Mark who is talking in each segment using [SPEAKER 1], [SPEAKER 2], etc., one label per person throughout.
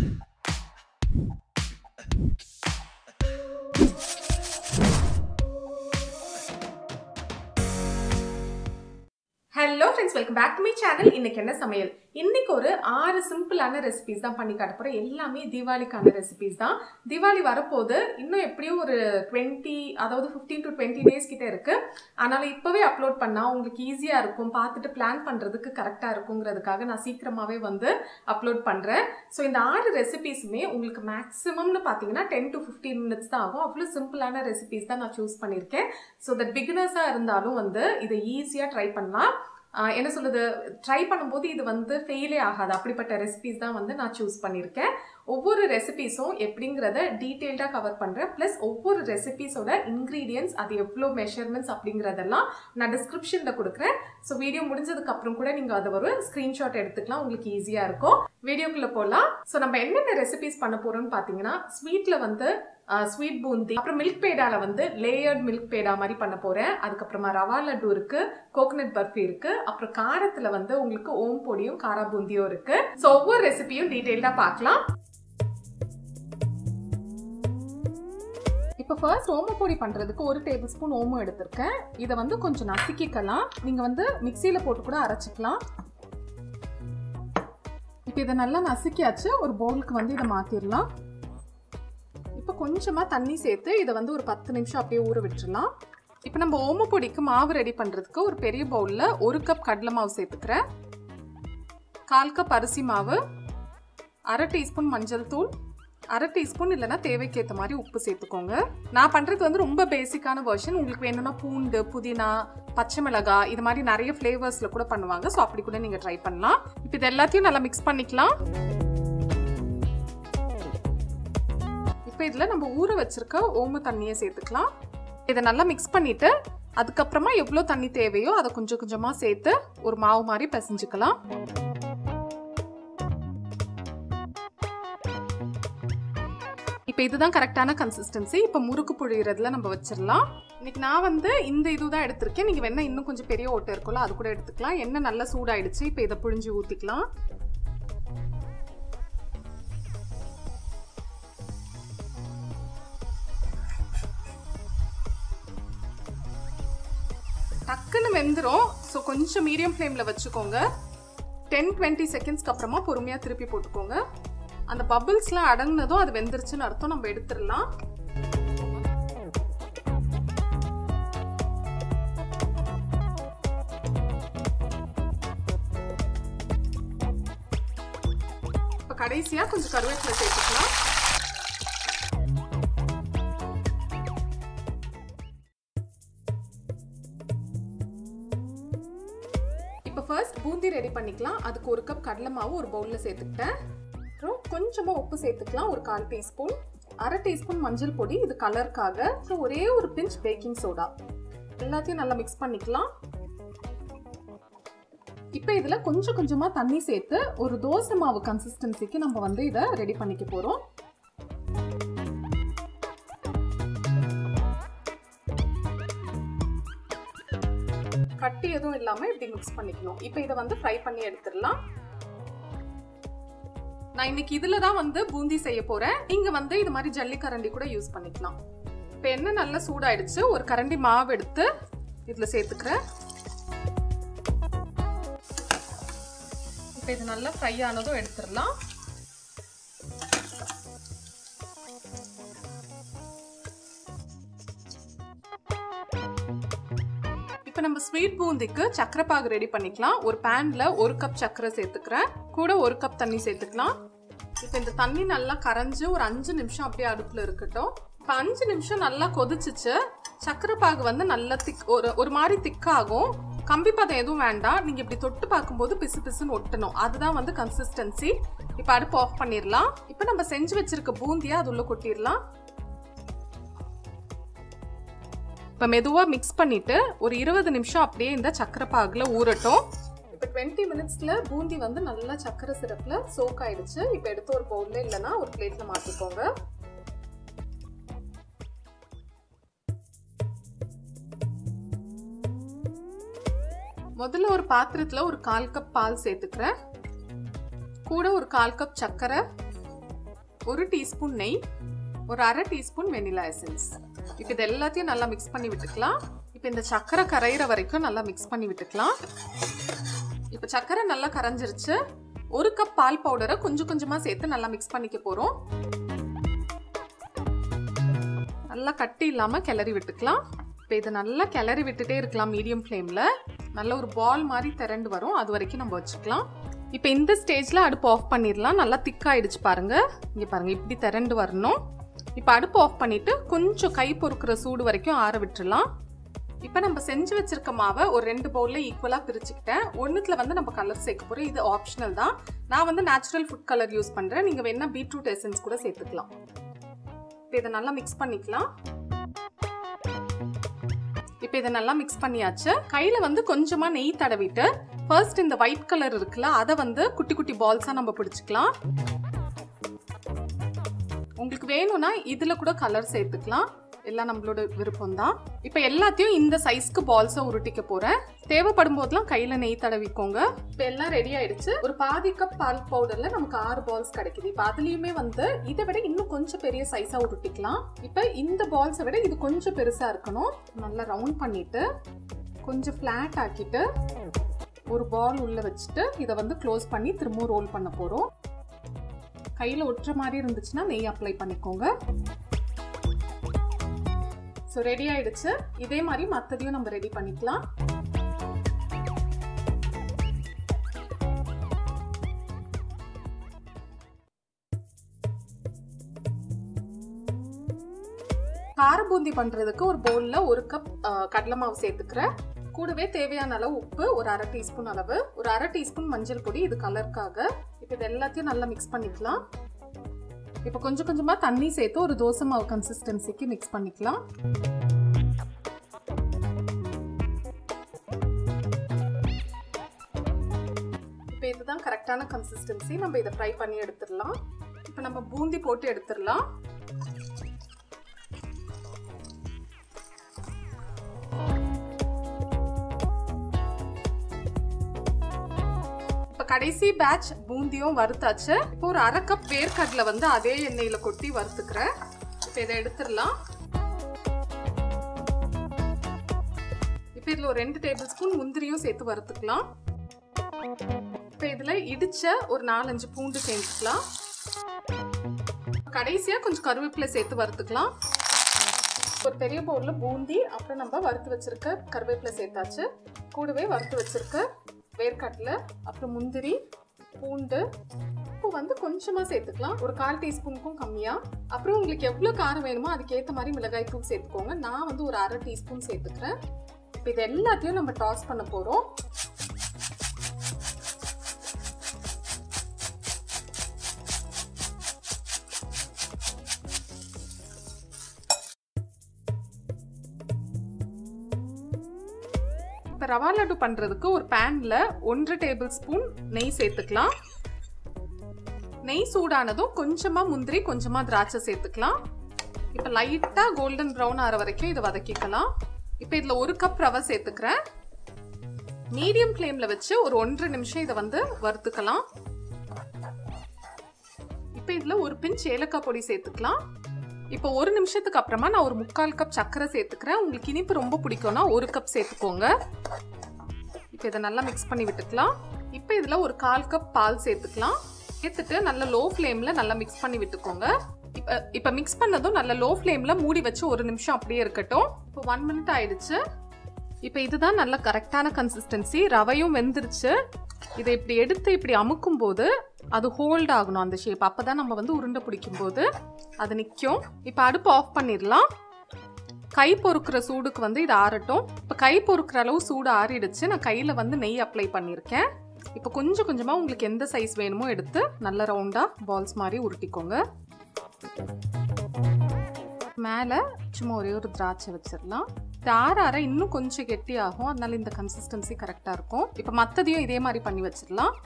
[SPEAKER 1] hello friends welcome back to my channel இன்னைக்கு என்ன சமையல் இன்னைக்கு ஒரு ஆறு சிம்பிளான ரெசிபிஸ் தான் பண்ணி காட்ட போறேன் எல்லாமே தீபாவளிக்கான ரெசிபிஸ் தான் தீபாவளி வரப்போது இன்னும் எப்படியும் ஒரு டுவெண்ட்டி அதாவது ஃபிஃப்டீன் டு டுவெண்ட்டி டேஸ் கிட்ட இருக்கு அதனால இப்பவே அப்லோட் பண்ணா உங்களுக்கு ஈஸியா இருக்கும் பார்த்துட்டு பிளான் பண்றதுக்கு கரெக்டா இருக்குங்கிறதுக்காக நான் சீக்கிரமாவே வந்து அப்லோட் பண்றேன் ஸோ இந்த ஆறு ரெசிபிஸுமே உங்களுக்கு மேக்ஸிமம்னு பார்த்தீங்கன்னா டென் டு ஃபிஃப்டீன் மினிட்ஸ் தான் ஆகும் அவ்வளோ சிம்பிளான ரெசிபிஸ் தான் நான் சூஸ் பண்ணியிருக்கேன் ஸோ தட் பிகினர்ஸாக இருந்தாலும் வந்து இதை ஈஸியாக ட்ரை பண்ணலாம் ஆஹ் என்ன சொல்லுது ட்ரை பண்ணும்போது இது வந்து ஃபெயிலே ஆகாது அப்படிப்பட்ட ரெசிபிஸ் தான் வந்து நான் சூஸ் பண்ணியிருக்கேன் ஒவ்வொரு ரெசிபிஸும் எப்படிங்கிறத டீட்டெயில்டாக கவர் பண்ணுறேன் ப்ளஸ் ஒவ்வொரு ரெசிபிஸோட இன்க்ரீடியன்ஸ் அது எவ்வளோ மெஷர்மெண்ட்ஸ் அப்படிங்கிறதெல்லாம் நான் டிஸ்கிரிப்ஷனில் கொடுக்குறேன் ஸோ வீடியோ முடிஞ்சதுக்கு அப்புறம் கூட நீங்கள் அதை ஒரு ஸ்க்ரீன்ஷாட் எடுத்துக்கலாம் உங்களுக்கு ஈஸியாக இருக்கும் வீடியோக்குள்ளே போகலாம் ஸோ நம்ம என்னென்ன ரெசிபிஸ் பண்ண போகிறோம்னு பார்த்தீங்கன்னா ஸ்வீட்டில் வந்து ஸ்வீட் பூந்தி அப்புறம் மில்க் பேடால வந்து லேயர்ட் மில்க் பேடா மாதிரி பண்ண போறேன் அதுக்கப்புறமா ரவா லட்டு இருக்கு கோகனட் பர்ஃபி இருக்கு அப்புறம் காரத்துல வந்து உங்களுக்கு ஓம் பொடியும் காரா பூந்தியும் இருக்கு ஸோ ஒவ்வொரு ரெசிபியும் டீட்டெயில்டா பார்க்கலாம் இப்போ ஃபர்ஸ்ட் ஓம பொடி பண்ணுறதுக்கு ஒரு டேபிள் ஸ்பூன் ஓமம் எடுத்திருக்கேன் இதை வந்து கொஞ்சம் நசுக்கிக்கலாம் நீங்கள் வந்து மிக்சியில் போட்டு கூட அரைச்சிக்கலாம் இப்போ இதை நல்லா நசுக்கியாச்சு ஒரு பவுலுக்கு வந்து இதை மாற்றிடலாம் இப்போ கொஞ்சமாக தண்ணி சேர்த்து இதை வந்து ஒரு பத்து நிமிஷம் அப்படியே ஊற விட்டுறலாம் இப்போ நம்ம ஓம பொடிக்கு மாவு ரெடி பண்ணுறதுக்கு ஒரு பெரிய பவுலில் ஒரு கப் கடலை மாவு சேர்த்துக்கிறேன் கால் கப் அரிசி மாவு அரை டீஸ்பூன் மஞ்சள் தூள் அரை டீஸ்பூன் இல்லைனா தேவைக்கேற்ற மாதிரி உப்பு சேர்த்துக்கோங்க நான் பண்ணுறது வந்து ரொம்ப பேசிக்கான வெர்ஷன் உங்களுக்கு வேணும்னா பூண்டு புதினா பச்சை மிளகாய் இது மாதிரி நிறைய ஃப்ளேவர்ஸில் கூட பண்ணுவாங்க ஸோ அப்படி கூட நீங்கள் ட்ரை பண்ணலாம் இப்போ இது எல்லாத்தையும் நல்லா மிக்ஸ் பண்ணிக்கலாம் இப்போ இதில் நம்ம ஊற வச்சிருக்க ஓம தண்ணியை சேர்த்துக்கலாம் இதை நல்லா மிக்ஸ் பண்ணிவிட்டு அதுக்கப்புறமா எவ்வளோ தண்ணி தேவையோ அதை கொஞ்சம் கொஞ்சமாக சேர்த்து ஒரு மாவு மாதிரி பிசைஞ்சுக்கலாம் இப்போ இதுதான் கரெக்டான கன்சிஸ்டன்சி இப்போ முறுக்கு புழியறதுல நம்ம வச்சிடலாம் இன்னைக்கு நான் வந்து இந்த இது தான் எடுத்திருக்கேன் நீங்கள் வேணா இன்னும் கொஞ்சம் பெரிய ஓட்டை இருக்கும்ல அது கூட எடுத்துக்கலாம் எண்ணெய் நல்லா சூடாயிடுச்சு இப்போ இதை புழிஞ்சு ஊற்றிக்கலாம் டக்குன்னு வெந்துடும் ஸோ கொஞ்சம் மீடியம் ஃப்ளேமில் வச்சுக்கோங்க டென் டுவெண்ட்டி செகண்ட்ஸ்க்கு அப்புறமா பொறுமையாக திருப்பி போட்டுக்கோங்க அந்த பபிள்ஸ்லாம் அடங்கினதும் அது வெந்துருச்சுன்னு அர்த்தம் நம்ம எடுத்துடலாம் இப்போ கடைசியாக கொஞ்சம் கருவேப்பிலை சேர்த்துக்கலாம் இப்போ ஃபர்ஸ்ட் பூந்தி ரெடி பண்ணிக்கலாம் அதுக்கு ஒரு கப் கடலை மாவு ஒரு பவுலில் சேர்த்துக்கிட்டேன் அப்புறம் கொஞ்சமாக உப்பு சேர்த்துக்கலாம் ஒரு கால் டீஸ்பூன் அரை டீஸ்பூன் மஞ்சள் பொடி இது கலருக்காக அப்புறம் ஒரே ஒரு பிஞ்ச் பேக்கிங் சோடா எல்லாத்தையும் நல்லா மிக்ஸ் பண்ணிக்கலாம் இப்போ இதில் கொஞ்சம் கொஞ்சமாக தண்ணி சேர்த்து ஒரு தோசை மாவு கன்சிஸ்டன்சிக்கு நம்ம வந்து இதை ரெடி பண்ணிக்க போகிறோம் கட்டி எதுவும் இல்லாமல் இப்படி மிக்ஸ் பண்ணிக்கணும் இப்போ இதை வந்து ஃப்ரை பண்ணி எடுத்துடலாம் நான் இன்னைக்கு இதில் தான் வந்து பூந்தி செய்ய போகிறேன் நீங்கள் வந்து இது மாதிரி ஜல்லி கரண்டி கூட யூஸ் பண்ணிக்கலாம் இப்போ எண்ணெய் நல்லா சூடாயிடுச்சு ஒரு கரண்டி மாவு எடுத்து இதில் சேர்த்துக்கிறேன் இப்போ இது நல்லா ஃப்ரை ஆனதும் எடுத்துடலாம் இப்போ நம்ம ஸ்வீட் பூந்திக்கு சக்கரை பாகு ரெடி பண்ணிக்கலாம் ஒரு பேனில் ஒரு கப் சக்கரை சேர்த்துக்கிறேன் கூட ஒரு கப் தண்ணி சேர்த்துக்கலாம் இப்போ இந்த தண்ணி நல்லா கரைஞ்சு ஒரு அஞ்சு நிமிஷம் அப்படியே அடுப்பில் இருக்கட்டும் இப்போ அஞ்சு நிமிஷம் நல்லா கொதிச்சிச்சு சக்கரை பாகு வந்து நல்லா திக் ஒரு ஒரு மாதிரி திக்காகும் கம்பி பதம் எதுவும் வேண்டாம் நீங்கள் இப்படி தொட்டு பார்க்கும்போது பிசு பிசுன்னு ஒட்டணும் அதுதான் வந்து கன்சிஸ்டன்சி இப்போ அடுப்பு ஆஃப் பண்ணிடலாம் இப்போ நம்ம செஞ்சு வச்சிருக்க பூந்தியை அது உள்ள கொட்டிடலாம் இப்போ மெதுவாக மிக்ஸ் பண்ணிவிட்டு ஒரு இருபது நிமிஷம் அப்படியே இந்த சக்கரை பாகில் ஊறட்டும் இப்போ டுவெண்ட்டி மினிட்ஸில் பூந்தி வந்து நல்லா சக்கரை சிரப்பில் சோக் ஆயிடுச்சு இப்போ எடுத்து ஒரு பவுலில் இல்லைன்னா ஒரு பிளேட்டில் மாற்றிக்கோங்க முதல்ல ஒரு பாத்திரத்தில் ஒரு கால் கப் பால் சேர்த்துக்கிறேன் கூட ஒரு கால் கப் சர்க்கரை ஒரு டீஸ்பூன் நெய் ஒரு அரை டீஸ்பூன் வெனிலா எசன்ஸ் இப்போ இது எல்லாத்தையும் நல்லா மிக்ஸ் பண்ணி விட்டுக்கலாம் இப்போ இந்த சக்கரை கரையிற வரைக்கும் நல்லா மிக்ஸ் பண்ணி விட்டுக்கலாம் இப்போ சக்கரை நல்லா கரைஞ்சிருச்சு ஒரு கப் பால் பவுடரை கொஞ்சம் கொஞ்சமாக சேர்த்து நல்லா மிக்ஸ் பண்ணிக்க போகிறோம் நல்லா கட்டி இல்லாமல் கிளறி விட்டுக்கலாம் இப்போ இதை நல்லா கிளறி விட்டுட்டே இருக்கலாம் மீடியம் ஃப்ளேமில் நல்ல ஒரு பால் மாதிரி திரண்டு வரும் அது வரைக்கும் நம்ம வச்சுக்கலாம் இப்போ இந்த ஸ்டேஜில் அடுப்பு ஆஃப் பண்ணிடலாம் நல்லா திக்காயிடுச்சு பாருங்க இங்கே பாருங்க இப்படி திரண்டு வரணும் இப்போ அடுப்பு ஆஃப் பண்ணிட்டு கொஞ்சம் கை பொறுக்கிற சூடு வரைக்கும் ஆற விட்டுறலாம் இப்போ நம்ம செஞ்சு வச்சிருக்க மாவை ஒரு ரெண்டு பவுலில் ஈக்குவலாக பிரிச்சுக்கிட்டேன் ஒன்றுத்துல வந்து நம்ம கலர் சேர்க்க போகிறோம் இது ஆப்ஷனல் தான் நான் வந்து நேச்சுரல் ஃபுட் கலர் யூஸ் பண்ணுறேன் நீங்கள் வேணா பீட்ரூட் எசன்ஸ் கூட சேர்த்துக்கலாம் இப்போ இதை நல்லா மிக்ஸ் பண்ணிக்கலாம் இப்போ இதை நல்லா மிக்ஸ் பண்ணியாச்சு கையில் வந்து கொஞ்சமாக நெய் தடவிட்டு ஃபர்ஸ்ட் இந்த ஒயிட் கலர் இருக்குல்ல அதை வந்து குட்டி குட்டி பால்ஸாக நம்ம பிடிச்சிக்கலாம் உங்களுக்கு வேணும்னா இதில் கூட கலர் சேர்த்துக்கலாம் எல்லாம் நம்மளோட விருப்பம் தான் இப்போ எல்லாத்தையும் இந்த சைஸ்க்கு பால்ஸை உருட்டிக்க போறேன் தேவைப்படும் போதெல்லாம் கையில நெய் தடவிக்கோங்க இப்போ எல்லாம் ரெடி ஆயிடுச்சு ஒரு பாதி கப் பால் பவுடர்ல நமக்கு ஆறு பால்ஸ் கிடைக்குது இப்போ அதுலயுமே வந்து இதை விட இன்னும் கொஞ்சம் பெரிய சைஸா உருட்டிக்கலாம் இப்போ இந்த பால்ஸை விட இது கொஞ்சம் பெருசா இருக்கணும் நல்லா ரவுண்ட் பண்ணிட்டு கொஞ்சம் ஃபிளாட் ஆக்கிட்டு ஒரு பால் உள்ள வச்சுட்டு இதை வந்து க்ளோஸ் பண்ணி திரும்பவும் ரோல் பண்ண போறோம் கையில ஒட்டுற மாதிரி இருந்துச்சுன்னா நெய் அப்ளை பண்ணிக்கோங்க ஸோ ரெடி ஆயிடுச்சு இதே மாதிரி மற்றதையும் நம்ம ரெடி பண்ணிக்கலாம் கார பூந்தி பண்றதுக்கு ஒரு பவுல்ல ஒரு கப் கடலை மாவு சேர்த்துக்கிறேன் கூடவே தேவையான அளவு உப்பு ஒரு அரை டீஸ்பூன் அளவு ஒரு அரை டீஸ்பூன் மஞ்சள் பொடி இது கலருக்காக இப்போ இது எல்லாத்தையும் நல்லா மிக்ஸ் பண்ணிக்கலாம் இப்போ கொஞ்சம் கொஞ்சமாக தண்ணி சேர்த்து ஒரு தோசை மாவு கன்சிஸ்டன்சிக்கு மிக்ஸ் பண்ணிக்கலாம் இப்போ இதுதான் கரெக்டான கன்சிஸ்டன்சி நம்ம இதை ஃப்ரை பண்ணி எடுத்துடலாம் இப்போ நம்ம பூந்தி போட்டு எடுத்துடலாம் இப்போ கடைசி பேட்ச் பூந்தியும் வறுத்தாச்சு இப்போ ஒரு அரை கப் வேர்க்கடலை வந்து அதே எண்ணெயில கொட்டி வறுத்துக்கிறேன் இப்போ இதை எடுத்துடலாம் இப்போ இதில் ஒரு ரெண்டு டேபிள் ஸ்பூன் முந்திரியும் சேர்த்து வறுத்துக்கலாம் இப்போ இதில் இடிச்ச ஒரு நாலஞ்சு பூண்டு சேர்த்துக்கலாம் கடைசியாக கொஞ்சம் கருவேப்பிலை சேர்த்து வறுத்துக்கலாம் ஒரு பெரிய பவுலில் பூந்தி அப்புறம் நம்ம வறுத்து வச்சிருக்க கருவேப்பிலை சேர்த்தாச்சு கூடவே வறுத்து வச்சிருக்க வேர்க்கடலை அப்புறம் முந்திரி பூண்டு உப்பு வந்து கொஞ்சமாக சேர்த்துக்கலாம் ஒரு கால் டீஸ்பூனுக்கும் கம்மியாக அப்புறம் உங்களுக்கு எவ்வளோ காரம் வேணுமோ அதுக்கேற்ற மாதிரி மிளகாய் தூள் சேர்த்துக்கோங்க நான் வந்து ஒரு அரை டீஸ்பூன் சேர்த்துக்கிறேன் இப்போ இது எல்லாத்தையும் நம்ம டாஸ் பண்ண போகிறோம் இப்போ ரவா லட்டு பண்ணுறதுக்கு ஒரு பேனில் ஒன்றரை டேபிள் ஸ்பூன் நெய் சேர்த்துக்கலாம் நெய் சூடானதும் கொஞ்சமாக முந்திரி கொஞ்சமாக திராட்சை சேர்த்துக்கலாம் இப்போ லைட்டாக கோல்டன் ப்ரௌன் ஆகிற வரைக்கும் இதை வதக்கிக்கலாம் இப்போ இதில் ஒரு கப் ரவை சேர்த்துக்கிறேன் மீடியம் ஃப்ளேமில் வச்சு ஒரு ஒன்றரை நிமிஷம் இதை வந்து வறுத்துக்கலாம் இப்போ இதில் ஒரு பிஞ்ச் ஏலக்காய் பொடி சேர்த்துக்கலாம் இப்போ ஒரு நிமிஷத்துக்கு அப்புறமா நான் ஒரு முக்கால் கப் சர்க்கரை சேர்த்துக்கிறேன் உங்களுக்கு இனிப்பு ரொம்ப பிடிக்கும்னா ஒரு கப் சேர்த்துக்கோங்க இப்போ இதை நல்லா மிக்ஸ் பண்ணி விட்டுக்கலாம் இப்போ இதில் ஒரு கால் கப் பால் சேர்த்துக்கலாம் சேர்த்துட்டு நல்லா லோ ஃப்ளேமில் நல்லா மிக்ஸ் பண்ணி விட்டுக்கோங்க இப்போ இப்போ மிக்ஸ் பண்ணதும் நல்லா லோ ஃப்ளேமில் மூடி வச்சு ஒரு நிமிஷம் அப்படியே இருக்கட்டும் இப்போ ஒன் மினிட் ஆயிடுச்சு இப்போ இதுதான் நல்ல கரெக்டான கன்சிஸ்டன்சி ரவையும் வெந்துருச்சு இதை இப்படி எடுத்து இப்படி அமுக்கும் போது அது ஹோல்ட் ஆகணும் அந்த ஷேப் அப்போ தான் நம்ம வந்து உருண்டை பிடிக்கும் போது அது நிற்கும் இப்போ அடுப்பு ஆஃப் பண்ணிடலாம் கை பொறுக்கிற சூடுக்கு வந்து இது ஆறட்டும் இப்போ கை பொறுக்கிற அளவு சூடு ஆறிடுச்சு நான் கையில் வந்து நெய் அப்ளை பண்ணியிருக்கேன் இப்போ கொஞ்சம் கொஞ்சமாக உங்களுக்கு எந்த சைஸ் வேணுமோ எடுத்து நல்ல ரவுண்டாக பால்ஸ் மாதிரி உருட்டிக்கோங்க மேலே சும்மா ஒரே ஒரு திராட்சை வச்சிடலாம் இது ஆற ஆற இன்னும் கொஞ்சம் கெட்டி ஆகும் அதனால இந்த கன்சிஸ்டன்சி கரெக்டாக இருக்கும் இப்போ மற்றதையும் இதே மாதிரி பண்ணி வச்சிடலாம்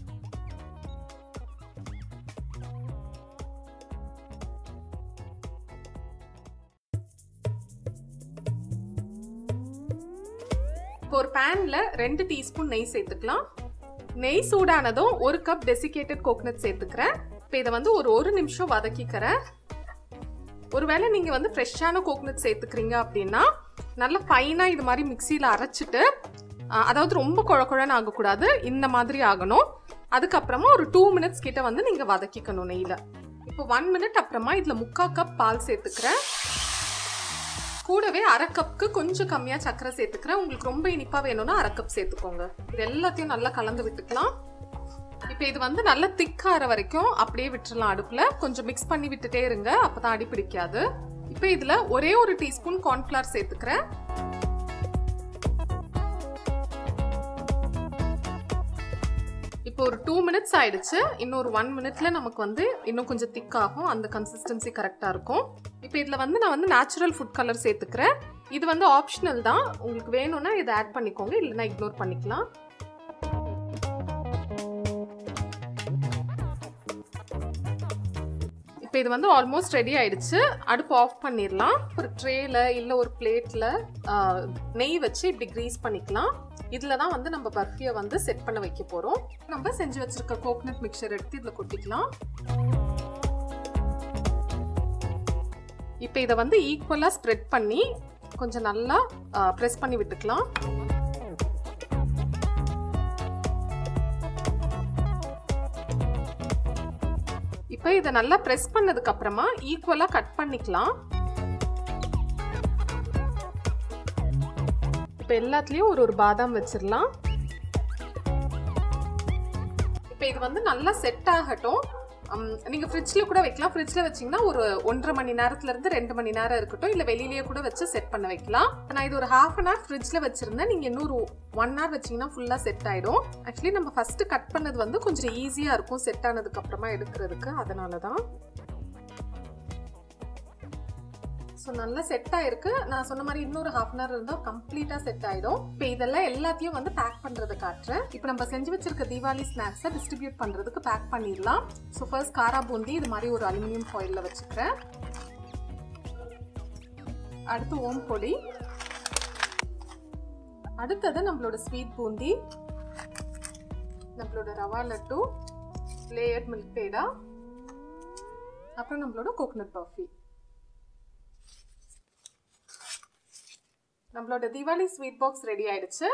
[SPEAKER 1] இப்போ ஒரு பேனில் ரெண்டு டீஸ்பூன் நெய் சேர்த்துக்கலாம் நெய் சூடானதும் ஒரு கப் டெசிகேட்டட் கோகனட் சேர்த்துக்கிறேன் இப்போ இதை வந்து ஒரு ஒரு நிமிஷம் வதக்கிக்கிறேன் ஒருவேளை நீங்கள் வந்து ஃப்ரெஷ்ஷான கோகனட் சேர்த்துக்கிறீங்க அப்படின்னா நல்லா ஃபைனாக இது மாதிரி மிக்சியில் அரைச்சிட்டு அதாவது ரொம்ப குழ குழன்னு ஆகக்கூடாது இந்த மாதிரி ஆகணும் அதுக்கப்புறமா ஒரு டூ மினிட்ஸ் கிட்ட வந்து நீங்கள் வதக்கிக்கணும் நெய்யில் இப்போ ஒன் மினிட் அப்புறமா இதில் முக்கால் கப் பால் சேர்த்துக்கிறேன் கூடவே அரை கப்புக்கு கொஞ்சம் கம்மியாக சர்க்கரை சேர்த்துக்கிறேன் உங்களுக்கு ரொம்ப இனிப்பாக வேணும்னா அரை கப் சேர்த்துக்கோங்க இது எல்லாத்தையும் நல்லா கலந்து விட்டுக்கலாம் இப்போ இது வந்து நல்லா திக்காகிற வரைக்கும் அப்படியே விட்டுறலாம் அடுப்பில் கொஞ்சம் மிக்ஸ் பண்ணி விட்டுட்டே இருங்க அப்போ தான் அடி பிடிக்காது இப்போ இதில் ஒரே ஒரு டீஸ்பூன் கார்ன்ஃப்ளவர் சேர்த்துக்கிறேன் இப்போ ஒரு டூ மினிட்ஸ் ஆயிடுச்சு இன்னும் ஒரு ஒன் மினிட்ல நமக்கு வந்து இன்னும் கொஞ்சம் திக்காகும் அந்த கன்சிஸ்டன்சி கரெக்டாக இருக்கும் இப்போ இதில் வந்து நான் வந்து நேச்சுரல் ஃபுட் கலர் சேர்த்துக்கிறேன் இது வந்து ஆப்ஷனல் தான் உங்களுக்கு வேணும்னா இதை ஆட் பண்ணிக்கோங்க இல்லைன்னா இக்னோர் பண்ணிக்கலாம் இப்போ இது வந்து ஆல்மோஸ்ட் ரெடி ஆயிடுச்சு அடுப்பு ஆஃப் பண்ணிடலாம் ஒரு ட்ரேல இல்லை ஒரு பிளேட்ல நெய் வச்சு இப்படி க்ரீஸ் பண்ணிக்கலாம் இதில் தான் வந்து நம்ம பர்ஃபியை வந்து செட் பண்ண வைக்க போகிறோம் நம்ம செஞ்சு வச்சிருக்க கோகனட் மிக்சர் எடுத்து இதில் கொட்டிக்கலாம் இப்போ இதை வந்து ஈக்குவலாக ஸ்ப்ரெட் பண்ணி கொஞ்சம் நல்லா ப்ரெஸ் பண்ணி விட்டுக்கலாம் இப்போ இதை நல்லா ப்ரெஸ் பண்ணதுக்கு அப்புறமா ஈக்குவலாக கட் பண்ணிக்கலாம் இப்போ எல்லாத்துலேயும் ஒரு ஒரு பாதாம் வச்சிடலாம் இப்போ இது வந்து நல்லா செட் ஆகட்டும் நீங்கள் ஃப்ரிட்ஜில் கூட வைக்கலாம் ஃப்ரிட்ஜில் வச்சிங்கன்னா ஒரு ஒன்றரை மணி நேரத்துலேருந்து ரெண்டு மணி நேரம் இருக்கட்டும் இல்லை வெளியிலேயே கூட வச்சு செட் பண்ண வைக்கலாம் நான் இது ஒரு ஹாஃப் அன் ஹவர் ஃப்ரிட்ஜில் வச்சுருந்தேன் நீங்கள் இன்னொரு ஒன் ஹவர் வச்சிங்கன்னா ஃபுல்லாக செட் ஆகிடும் ஆக்சுவலி நம்ம ஃபஸ்ட்டு கட் பண்ணது வந்து கொஞ்சம் ஈஸியாக இருக்கும் செட் ஆனதுக்கப்புறமா எடுக்கிறதுக்கு அதனால தான் ஸோ நல்லா செட் ஆயிருக்கு நான் சொன்ன மாதிரி இன்னொரு ஹாஃப் அன் ஹவர் இருந்தால் கம்ப்ளீட்டாக செட் ஆகிடும் இப்போ இதெல்லாம் எல்லாத்தையும் வந்து பேக் பண்ணுறது காட்டுறேன் இப்போ நம்ம செஞ்சு வச்சிருக்க தீபாவளி ஸ்நாக்ஸை டிஸ்ட்ரிபியூட் பண்ணுறதுக்கு பேக் பண்ணிடலாம் ஸோ ஃபர்ஸ்ட் காரா பூந்தி இது மாதிரி ஒரு அலுமினியம் ஃபாயிலில் வச்சுக்கிறேன் அடுத்து ஓம் பொடி அடுத்தது நம்மளோட ஸ்வீட் பூந்தி நம்மளோட ரவா லட்டு லேயர்ட் மில்க் பேடா அப்புறம் நம்மளோட கோகனட் பர்ஃபி நம்மளோட தீபாவளி ஸ்வீட் பாக்ஸ் ரெடி ஆயிடுச்சு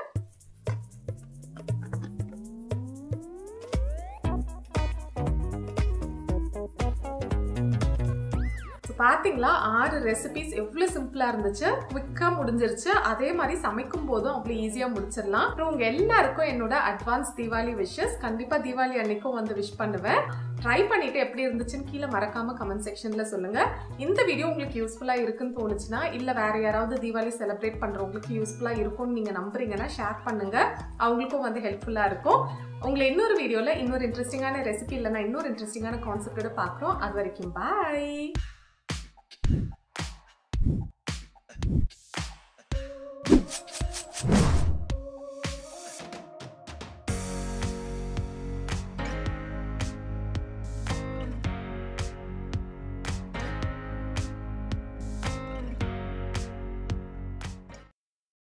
[SPEAKER 1] பார்த்தீங்களா ஆறு ரெசிபிஸ் எவ்வளோ சிம்பிளாக இருந்துச்சு குவிக்காக முடிஞ்சிருச்சு அதே மாதிரி சமைக்கும் போதும் அவ்வளோ ஈஸியாக முடிச்சிடலாம் அப்புறம் உங்கள் எல்லாருக்கும் என்னோட அட்வான்ஸ் தீபாவளி விஷஸ் கண்டிப்பாக தீபாவளி அன்னைக்கும் வந்து விஷ் பண்ணுவேன் ட்ரை பண்ணிட்டு எப்படி இருந்துச்சுன்னு கீழே மறக்காம கமெண்ட் செக்ஷன்ல சொல்லுங்க இந்த வீடியோ உங்களுக்கு யூஸ்ஃபுல்லா இருக்குன்னு தோணுச்சுன்னா இல்ல வேற யாராவது தீபாவளி செலிப்ரேட் பண்றவங்களுக்கு யூஸ்ஃபுல்லா இருக்கும்னு நீங்க நம்புறீங்கன்னா ஷேர் பண்ணுங்க அவங்களுக்கும் வந்து ஹெல்ப்ஃபுல்லா இருக்கும் உங்களை இன்னொரு வீடியோல இன்னொரு இன்ட்ரெஸ்டிங்கான ரெசிபி இல்லைன்னா இன்னொரு இன்ட்ரெஸ்டிங்கான கான்செப்டோட பார்க்குறோம் அது வரைக்கும் பாய்